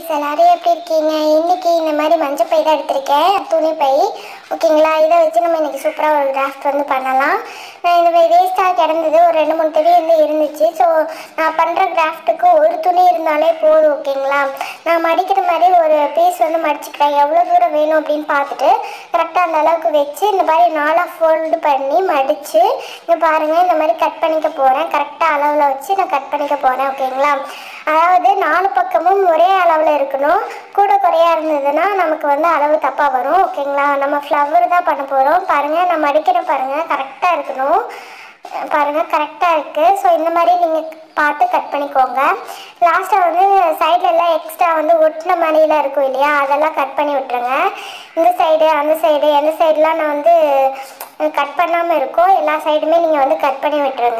friends எல்லாரும் எப்படி இருக்கீங்க இன்னைக்கு இந்த மாதிரி மஞ்சள் பை தான் எடுத்திருக்கேன் துணி பை ஓகேங்களா இதை வச்சு நம்ம இன்னைக்கு சூப்பராக ஒரு கிராஃப்ட் வந்து பண்ணலாம் நான் இந்த வேஸ்ட்டாக கிடந்தது ஒரு ரெண்டு மூணு துணி வந்து இருந்துச்சு ஸோ நான் பண்ணுற கிராஃப்ட்டுக்கு ஒரு துணி இருந்தாலே போதும் ஓகேங்களா நான் மடிக்கிற மாதிரி ஒரு பீஸ் வந்து மடிச்சுக்கிறேன் எவ்வளோ தூரம் வேணும் அப்படின்னு பார்த்துட்டு கரெக்டாக அந்த அளவுக்கு வச்சு இந்த மாதிரி நாலாக ஃபோல்டு பண்ணி மடித்து இங்கே பாருங்கள் இந்த மாதிரி கட் பண்ணிக்க போகிறேன் கரெக்டாக அளவில் வச்சு நான் கட் பண்ணிக்க போகிறேன் ஓகேங்களா அதாவது நாலு பக்கமும் ஒரே அளவில் இருக்கணும் கூட குறையா இருந்ததுன்னா நமக்கு வந்து அளவு தப்பாக வரும் ஓகேங்களா நம்ம ஃப்ளவர் தான் பண்ண போகிறோம் பாருங்கள் நான் மடிக்கிறேன் பாருங்கள் கரெக்டாக இருக்கணும் பாருங்கள் கரெக்டாக இருக்குது ஸோ இந்த மாதிரி நீங்கள் பார்த்து கட் பண்ணிக்கோங்க லாஸ்ட்டாக வந்து சைடுல எல்லாம் எக்ஸ்ட்ரா வந்து ஒட்டின மாதிரிலாம் இருக்கும் இல்லையா அதெல்லாம் கட் பண்ணி விட்டுருங்க இந்த சைடு அந்த சைடு எந்த சைடுலாம் நான் வந்து கட் பண்ணாமல் இருக்கோ எல்லா சைடுமே நீங்கள் வந்து கட் பண்ணி விட்டுருங்க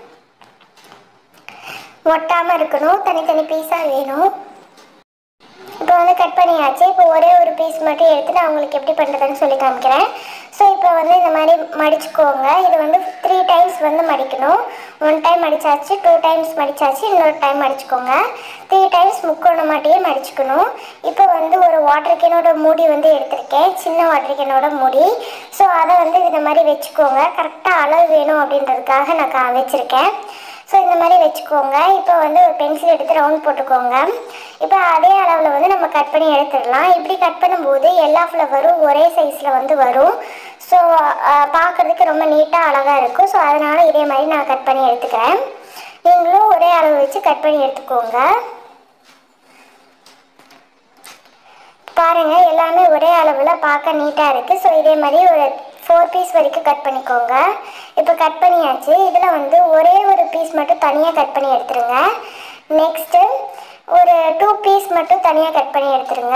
ஒட்டாமல் இருக்கணும் தனித்தனி பீஸாக வேணும் இப்போ வந்து கட் பண்ணியாச்சு இப்போ ஒரே ஒரு பீஸ் மட்டும் எடுத்து நான் உங்களுக்கு எப்படி பண்ணுறதுன்னு சொல்லி காமிக்கிறேன் ஸோ இப்போ வந்து இந்த மாதிரி மடிச்சுக்கோங்க இது வந்து த்ரீ டைம்ஸ் வந்து மடிக்கணும் ஒன் டைம் மடிச்சாச்சு டூ டைம்ஸ் மடிச்சாச்சு இன்னொரு டைம் மடிச்சுக்கோங்க த்ரீ டைம்ஸ் முக்கோணம் மாட்டியே மடிச்சுக்கணும் இப்போ வந்து ஒரு வாட்டர் கேனோட மூடி வந்து எடுத்திருக்கேன் சின்ன வாட்டர் கேனோட மூடி ஸோ அதை வந்து இந்த மாதிரி வச்சுக்கோங்க கரெக்டாக அளவு வேணும் அப்படின்றதுக்காக நான் கா வச்சுருக்கேன் ஸோ இந்த மாதிரி வச்சுக்கோங்க இப்போ வந்து ஒரு பென்சில் எடுத்து ரவுண்ட் போட்டுக்கோங்க இப்போ அதே அளவில் வந்து நம்ம கட் பண்ணி எடுத்துடலாம் இப்படி கட் பண்ணும்போது எல்லா ஃப்ளவரும் ஒரே சைஸில் வந்து வரும் ஸோ பார்க்குறதுக்கு ரொம்ப நீட்டாக அழகாக இருக்கும் ஸோ அதனால் இதே மாதிரி நான் கட் பண்ணி எடுத்துக்கிறேன் நீங்களும் ஒரே அளவு வச்சு கட் பண்ணி எடுத்துக்கோங்க பாருங்கள் எல்லாமே ஒரே அளவில் பார்க்க நீட்டாக இருக்குது ஸோ இதே மாதிரி ஒரு ஃபோர் பீஸ் வரைக்கும் கட் பண்ணிக்கோங்க இப்போ கட் பண்ணியாச்சு இதில் வந்து ஒரே ஒரு பீஸ் மட்டும் தனியாக கட் பண்ணி எடுத்துருங்க நெக்ஸ்ட்டு ஒரு டூ பீஸ் மட்டும் தனியாக கட் பண்ணி எடுத்துருங்க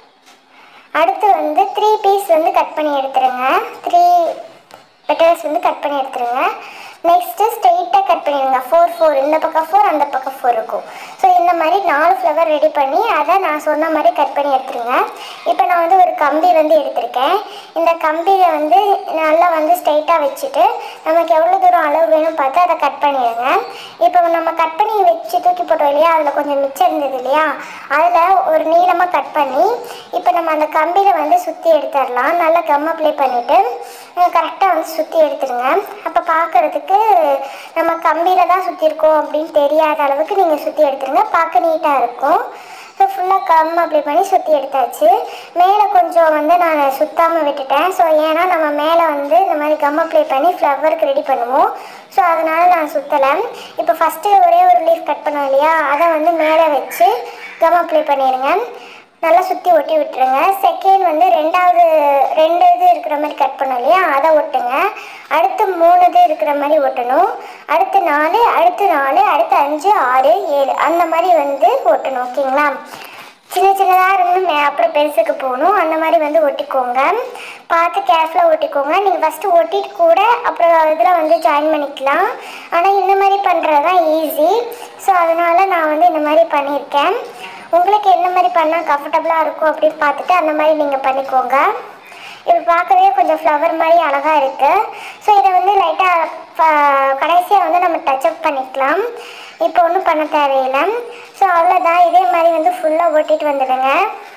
அடுத்து வந்து த்ரீ பீஸ் வந்து கட் பண்ணி எடுத்துருங்க த்ரீ பெட்டல்ஸ் வந்து கட் பண்ணி எடுத்துருங்க நெக்ஸ்ட்டு ஸ்ட்ரெயிட்டாக கட் பண்ணிடுங்க ஃபோர் ஃபோர் இந்த பக்கம் ஃபோர் அந்த பக்கம் ஃபோர் இருக்கும் ஸோ இந்த மாதிரி நாலு ஃப்ளவர் ரெடி பண்ணி அதை நான் சொன்ன மாதிரி கட் பண்ணி எடுத்துருங்க இப்போ நான் வந்து ஒரு கம்பி வந்து எடுத்திருக்கேன் இந்த கம்பியை வந்து நல்லா வந்து ஸ்ட்ரெயிட்டாக வச்சுட்டு நமக்கு எவ்வளோ தூரம் அளவு வேணும் பார்த்து அதை கட் பண்ணிடுங்க இப்போ நம்ம கட் பண்ணி வச்சு தூக்கி போட்டோம் இல்லையா அதில் கொஞ்சம் மிச்சம் இருந்தது இல்லையா அதில் ஒரு நீளமாக கட் பண்ணி இப்போ நம்ம அந்த கம்பியில் வந்து சுற்றி எடுத்துடலாம் நல்லா கம் அப்ளை பண்ணிவிட்டு கரெக்டாக வந்து சுற்றி எடுத்துருங்க அப்போ பார்க்குறதுக்கு நம்ம கம்பியில் தான் சுற்றிருக்கோம் அப்படின்னு தெரியாத அளவுக்கு நீங்கள் சுற்றி எடுத்துருங்க பார்க்க நீட்டாக இருக்கும் ஸோ ஃபுல்லாக கம் அப்ளை பண்ணி சுற்றி எடுத்தாச்சு மேலே கொஞ்சம் வந்து நான் சுத்தாமல் விட்டுட்டேன் ஸோ ஏன்னா நம்ம மேலே வந்து இந்த மாதிரி கம் அப்ளை பண்ணி ஃப்ளவருக்கு ரெடி பண்ணுவோம் ஸோ அதனால் நான் சுற்றலை இப்போ ஃபஸ்ட்டு ஒரே ஒரு லீஃப் கட் பண்ணோம் இல்லையா அதை வந்து மேலே வச்சு கம் அப்ளை பண்ணிடுங்க நல்லா சுற்றி ஒட்டி விட்டுருங்க செகண்ட் வந்து ரெண்டாவது ரெண்டு இது இருக்கிற மாதிரி கட் பண்ணோம் இல்லையா அதை ஒட்டுங்க அடுத்து மூணு இது இருக்கிற மாதிரி ஒட்டணும் அடுத்து நாலு அடுத்து நாலு அடுத்து அஞ்சு ஆறு ஏழு அந்த மாதிரி வந்து ஒட்டணும் ஓகேங்களா சின்ன சின்னதாக இருந்து மே அப்புறம் பெருசுக்கு போகணும் அந்த மாதிரி வந்து ஒட்டிக்கோங்க பார்த்து கேர்ஃபுல்லாக ஒட்டிக்கோங்க நீங்கள் ஃபஸ்ட்டு ஒட்டிட்டு கூட அப்புறம் இதில் வந்து ஜாயின் பண்ணிக்கலாம் ஆனால் இந்த மாதிரி பண்ணுறது தான் ஈஸி ஸோ அதனால் நான் வந்து இந்த மாதிரி பண்ணியிருக்கேன் உங்களுக்கு என்ன மாதிரி பண்ணால் கம்ஃபர்டபுளாக இருக்கும் அப்படின்னு பார்த்துட்டு அந்த மாதிரி நீங்கள் பண்ணிக்கோங்க இப்போ பார்க்கவே கொஞ்சம் ஃப்ளவர் மாதிரி அழகாக இருக்குது ஸோ இதை வந்து லைட்டாக கடைசியாக வந்து நம்ம டச்சப் பண்ணிக்கலாம் இப்போ ஒன்றும் பண்ண தேவையில்லை ஸோ அவ்வளோதான் இதே மாதிரி வந்து ஃபுல்லாக ஒட்டிட்டு வந்துடுங்க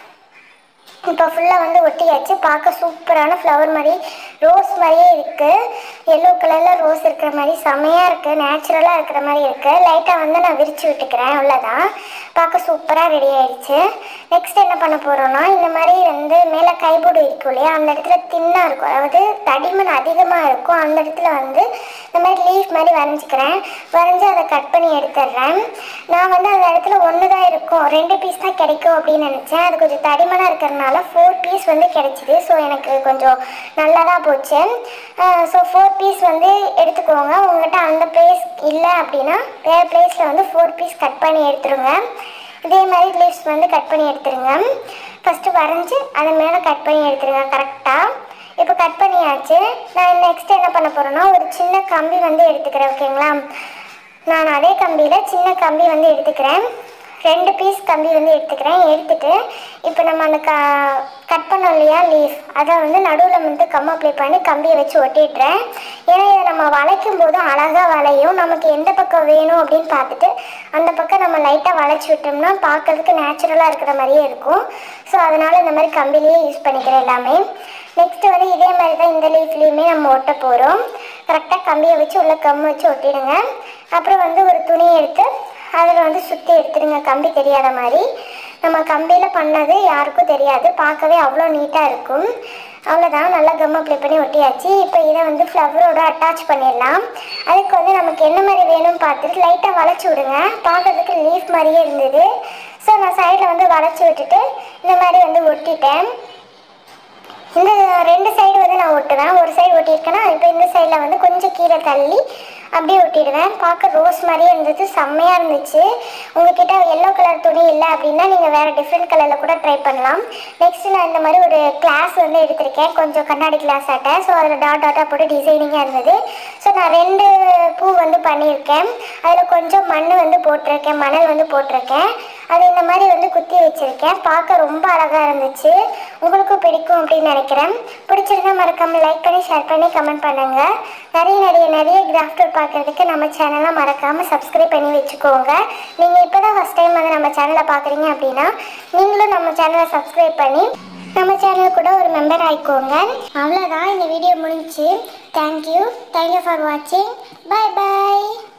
இப்போ ஃபுல்லாக வந்து ஒட்டியாச்சு பார்க்க சூப்பரான ஃப்ளவர் மாதிரி ரோஸ் மாதிரியே இருக்குது எல்லோ கலரில் ரோஸ் இருக்கிற மாதிரி செமையாக இருக்குது நேச்சுரலாக இருக்கிற மாதிரி இருக்குது லைட்டாக வந்து நான் விரித்து விட்டுக்கிறேன் அவ்வளோதான் பார்க்க சூப்பராக ரெடி ஆயிடுச்சு நெக்ஸ்ட் என்ன பண்ண போகிறோன்னா இந்த மாதிரி வந்து மேலே கைபோர்டு இருக்கும் இல்லையா அந்த இடத்துல தின்னாக இருக்கும் அதாவது தடிமன் அதிகமாக இருக்கும் அந்த இடத்துல வந்து இந்த மாதிரி லீஃப் மாதிரி வரைஞ்சிக்கிறேன் வரைஞ்சி அதை கட் பண்ணி எடுத்துடுறேன் நான் வந்து அந்த இடத்துல ஒன்று தான் இருக்கும் ரெண்டு பீஸ் தான் கிடைக்கும் அப்படின்னு நினச்சேன் அது கொஞ்சம் தடிமனாக இருக்கிறதுனால ஃபோர் பீஸ் வந்து கிடைச்சிது ஸோ எனக்கு கொஞ்சம் நல்லதாக போச்சு ஸோ ஃபோர் பீஸ் வந்து எடுத்துக்கோங்க உங்கள்கிட்ட அந்த பிளேஸ் இல்லை அப்படின்னா வேறு பிளேஸில் வந்து ஃபோர் பீஸ் கட் பண்ணி எடுத்துருங்க இதே மாதிரி லீவ்ஸ் வந்து கட் பண்ணி எடுத்துருங்க ஃபஸ்ட்டு வரைஞ்சி அதை மேலே கட் பண்ணி எடுத்துருங்க கரெக்டாக இப்போ கட் பண்ணியாச்சு நான் நெக்ஸ்ட் என்ன பண்ண போகிறேன்னா ஒரு சின்ன கம்பி வந்து எடுத்துக்கிறேன் ஓகேங்களா நான் அதே கம்பியில் சின்ன கம்பி வந்து எடுத்துக்கிறேன் ரெண்டு பீஸ் கம்பி வந்து எடுத்துக்கிறேன் எடுத்துட்டு இப்போ நம்ம அந்த க கட் பண்ணோம் இல்லையா லீஃப் அதை வந்து நடுவில் வந்து கம் அப்ளை பண்ணி கம்பியை வச்சு ஒட்டிடுறேன் ஏன்னா இதை நம்ம வளைக்கும் போது அழகாக வளையும் நமக்கு எந்த பக்கம் வேணும் அப்படின்னு பார்த்துட்டு அந்த பக்கம் நம்ம லைட்டாக வளைச்சி விட்டோம்னா பார்க்கறதுக்கு நேச்சுரலாக இருக்கிற மாதிரியே இருக்கும் ஸோ அதனால் இந்த மாதிரி கம்பிலேயே யூஸ் பண்ணிக்கிறேன் எல்லாமே நெக்ஸ்ட் வந்து இதே மாதிரி தான் இந்த லீஃப்லேயுமே நம்ம ஒட்ட போகிறோம் கரெக்டாக கம்பியை வச்சு உள்ள கம் வச்சு ஒட்டிடுங்க அப்புறம் வந்து ஒரு துணியை எடுத்து அதில் வந்து சுற்றி எடுத்துடுங்க கம்பி தெரியாத மாதிரி நம்ம கம்பியில் பண்ணது யாருக்கும் தெரியாது பார்க்கவே அவ்வளோ நீட்டாக இருக்கும் அவ்வளோதான் நல்லா கம் அப்ளை பண்ணி ஒட்டியாச்சு இப்போ இதை வந்து ஃப்ளவரோட அட்டாச் பண்ணிடலாம் அதுக்கு வந்து நமக்கு என்ன மாதிரி வேணும்னு பார்த்துட்டு லைட்டாக வளைச்சி விடுங்க பார்க்கறதுக்கு லீஃப் மாதிரியே இருந்தது ஸோ நான் சைடில் வந்து வளைச்சி விட்டுட்டு இந்த மாதிரி வந்து ஒட்டிட்டேன் இந்த ரெண்டு சைடு வந்து நான் ஒட்டுவேன் ஒரு சைடு ஒட்டியிருக்கேன்னா இப்போ இந்த சைடில் வந்து கொஞ்சம் கீழே தள்ளி அப்படியே ஒட்டிடுவேன் பார்க்க ரோஸ் மாதிரியே இருந்துச்சு செம்மையாக இருந்துச்சு உங்ககிட்ட எல்லோ கலர் துணி இல்லை அப்படின்னா நீங்கள் வேறு டிஃப்ரெண்ட் கலரில் கூட ட்ரை பண்ணலாம் நெக்ஸ்ட் நான் இந்த மாதிரி ஒரு கிளாஸ் வந்து எடுத்திருக்கேன் கொஞ்சம் கண்ணாடி கிளாஸ் ஆட்டை ஸோ அதில் டாட் டாட்டாக போட்டு டிசைனிங்காக இருந்தது ஸோ நான் ரெண்டு பூ வந்து பண்ணியிருக்கேன் அதில் கொஞ்சம் மண் வந்து போட்டிருக்கேன் மணல் வந்து போட்டிருக்கேன் அது இந்த மாதிரி வந்து குத்தி வச்சுருக்கேன் பார்க்க ரொம்ப அழகாக இருந்துச்சு உங்களுக்கும் பிடிக்கும் அப்படின்னு நினைக்கிறேன் பிடிச்சிருந்தா மறக்காமல் லைக் பண்ணி ஷேர் பண்ணி கமெண்ட் பண்ணுங்கள் நிறைய நிறைய நிறைய கிராஃப்ட் ஒர்க் பார்க்குறதுக்கு நம்ம சேனலை மறக்காமல் சப்ஸ்கிரைப் பண்ணி வச்சுக்கோங்க நீங்கள் இப்போ தான் ஃபஸ்ட் டைம் வந்து நம்ம சேனலை பார்க்குறீங்க அப்படின்னா நீங்களும் நம்ம சேனலை சப்ஸ்கிரைப் பண்ணி நம்ம சேனல் கூட ஒரு மெம்பர் ஆயிக்கோங்க அவ்வளோதான் இந்த வீடியோ முடிஞ்சுச்சு தேங்க்யூ தேங்க்யூ ஃபார் வாட்சிங் பை பை